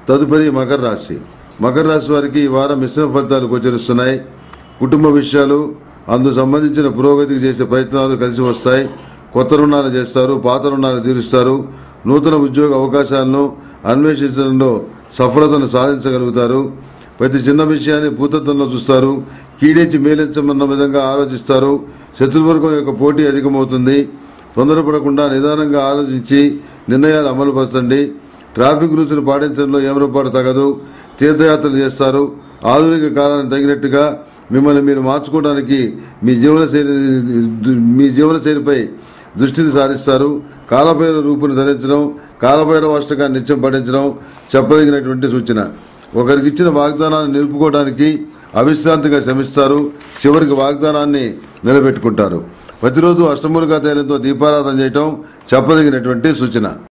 తదుపరి మకర రాశి మకర రాశి వారికి ఈ వారం మిశ్రమ ఫలితాలు గోచరిస్తున్నాయి కుటుంబ విషయాలు అందు సంబంధించిన పురోగతికి చేసే ప్రయత్నాలు కలిసి వస్తాయి కొత్త రుణాలు చేస్తారు పాత రుణాలు తీరుస్తారు నూతన ఉద్యోగ అవకాశాలను అన్వేషించడంలో సఫలతను సాధించగలుగుతారు ప్రతి చిన్న విషయాన్ని భూతత్వంలో చూస్తారు కీడించి మేలించమన్న విధంగా ఆలోచిస్తారు శత్రువర్గం యొక్క పోటీ అధికమవుతుంది తొందరపడకుండా నిదానంగా ఆలోచించి నిర్ణయాలు అమలుపరచండి ట్రాఫిక్ రూల్స్ను పాటించడంలో ఏమరపాటు తగదు తీర్థయాత్రలు చేస్తారు ఆధునిక కాలానికి తగినట్టుగా మిమ్మల్ని మీరు మార్చుకోవడానికి మీ జీవన శైలి మీ జీవన శైలిపై దృష్టిని సారిస్తారు కాలభైర రూపుని ధరించడం కాలభైరవ అష్టకాన్ని నిత్యం పఠించడం చెప్పదగినటువంటి సూచన ఒకరికిచ్చిన వాగ్దానాన్ని నిలుపుకోవడానికి అవిశ్రాంతిగా శ్రమిస్తారు చివరికి వాగ్దానాన్ని నిలబెట్టుకుంటారు ప్రతిరోజు అష్టములుగా తైలంతో దీపారాధన చేయటం చెప్పదగినటువంటి సూచన